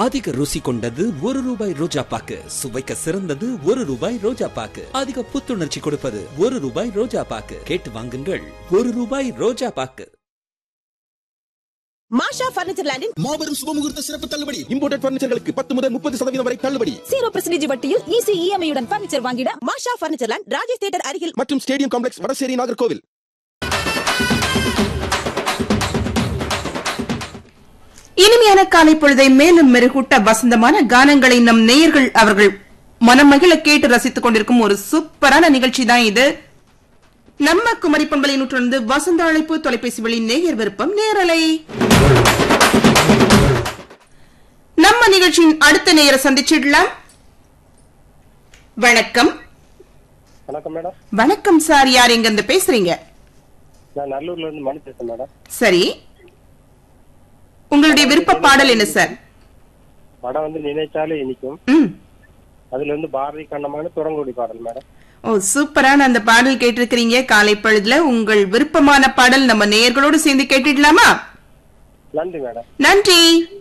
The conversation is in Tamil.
அதிக ருசி கொண்டது ஒரு ரூபாய் ரோஜா பாக்கு சுவைக்க சிறந்தது ஒரு ரூபாய் ரோஜா பாக்கு அதிக புத்துணர்ச்சி கொடுப்பது ஒரு ரூபாய் ரோஜா பாக்கு கேட்டு வாங்குங்கள் ஒரு ரூபாய் ரோஜா பாக்கு மாஷா பர்னிச்சர் லேண்டின் மாபெரும் சுபமுகூர்த்த சிறப்பு தள்ளுபடி இம்போர்டட் பர்னிச்சர்களுக்கு பத்து முதல் முப்பது சதவீதம் வரை தள்ளுபடி ஜீரோ பர்சன்டேஜ் வட்டியில் ஈஸி இஎம்ஐ உடன் பர்னிச்சர் வாங்கிட Masha furniture land Rajesh theatre அருகில் மற்றும் ஸ்டேடியம் காம்ப்ளெக்ஸ் வடசேரி நாகர்கோவில் இனிமையான காலை பொழுதை மேலும் மெருகூட்ட வசந்தமான கானங்களை நம் நேயர்கள் அவர்கள் மனமகிழ கேட்டு ரசித்துக் கொண்டிருக்கும் ஒரு சூப்பரான நிகழ்ச்சி தான் இது நம்ம குமரி பண்பலை நூற்றிலிருந்து வசந்த அழைப்பு தொலைபேசி வழி நேயர் விருப்பம் நேரலை நம்ம நிகழ்ச்சியின் அடுத்த நேயரை சந்திச்சிடலாம் வணக்கம் வணக்கம் மேடம் வணக்கம் சார் யார் எங்க இருந்து பேசுறீங்க நான் நல்லூர்ல இருந்து மணி பேசுறேன் மேடம் சரி உங்களுடைய விருப்ப பாடல் என்ன சார் படம் வந்து நினைச்சாலே இனிக்கும் ம் அதுல இருந்து பாரதி கண்ணமான துறங்குடி பாடல் மேடம் ஓ சூப்பரான அந்த பாடல் கேட்டிருக்கிறீங்க காலை பொழுதுல உங்கள் விருப்பமான பாடல் நம்ம நேயர்களோடு சேர்ந்து கேட்டுடலாமா நன்றி மேடம் நன்றி